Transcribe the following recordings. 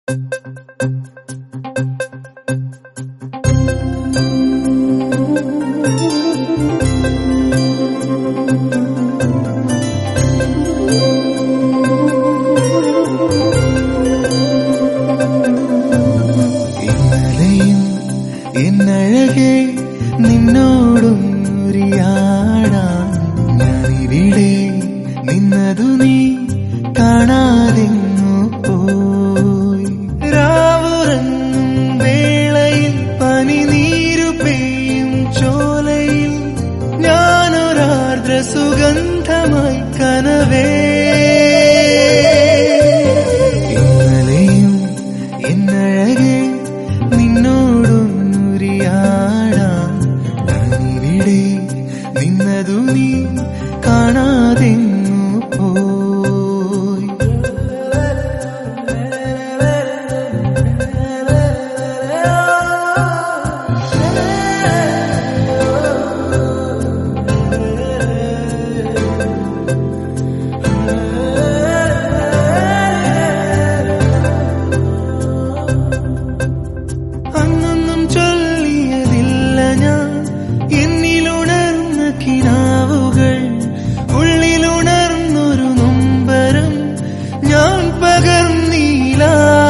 ഇന്നലെയും എന്നഴകെ നിന്നോടൊന്നുരിയാടാൻ ഞാനിവിടെ നിന്നതു നീ കാണാതെങ്ങു പോയി രാവുറങ്ങും വേളയിൽ പനി നീരു പെയ്യും ചോലയിൽ ഞാനൊരാർദ്ര സുഗന്ധമായി കനവേ ഇന്നലെയും എന്നഴകെ നിന്നോടൊന്നുരിയാടാൻ ഞാനിവിടെ നിന്നതു നീ കാണാതെങ്ങു പോയി അന്നൊന്നും ചൊല്ലിയതില്ല ഞാൻ എന്നിലുണർന്ന കിനാവുകൾ ഉള്ളിലുണർന്നൊരു നൊമ്പരം ഞാൻ പകർന്നീല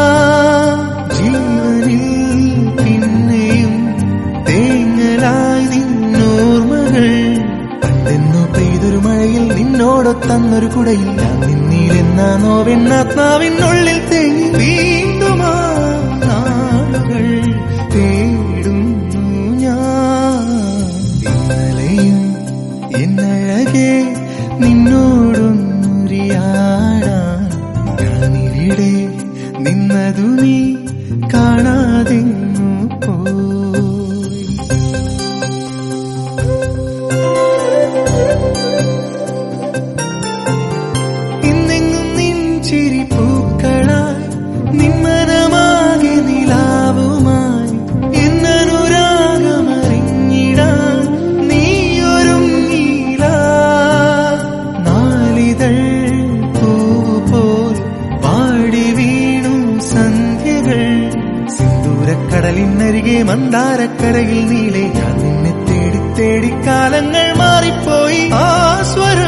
ജീവനിൽ പിന്നെയും തേങ്ങലായി നിന്നോർമ്മകൾ പണ്ടെന്നു പെയ്തൊരു മഴയിൽ നിന്നോടൊത്തന്നൊരു കുടയിൽ ഞാൻ നിന്നിലെന്ന നോവെന്നാത്മാവിനുള്ളിൽ തേങ്ങി വീണ്ടും ആ നാളുകൾ തേടുന്നു ഞാൻ ഇന്നലെയും എന്നഴകെ നിന്നോടൊന്നുരിയാടാൻ ഞാനിവിടെ നിന്നതു നീ കാണാതെങ്ങു പോയി ഇന്നെങ്ങും നിൻ ചിരി പൂക്കളായി നിമ്മനമാകെ നിലാവുമായി എന്നനുരാഗമറിഞ്ഞിടാൻ നീയൊരുങ്ങീല നാളിതൾ പൂപോൽ പാടി വീണു സന്ധ്യകൾ സിന്ദൂരക്കടലിനരികെ മന്ദാരക്കരയിൽ നീളെ ഞാൻ നിന്നെ തേടി തേടി കാലങ്ങൾ മാറിപ്പോയി ആ സ്വരം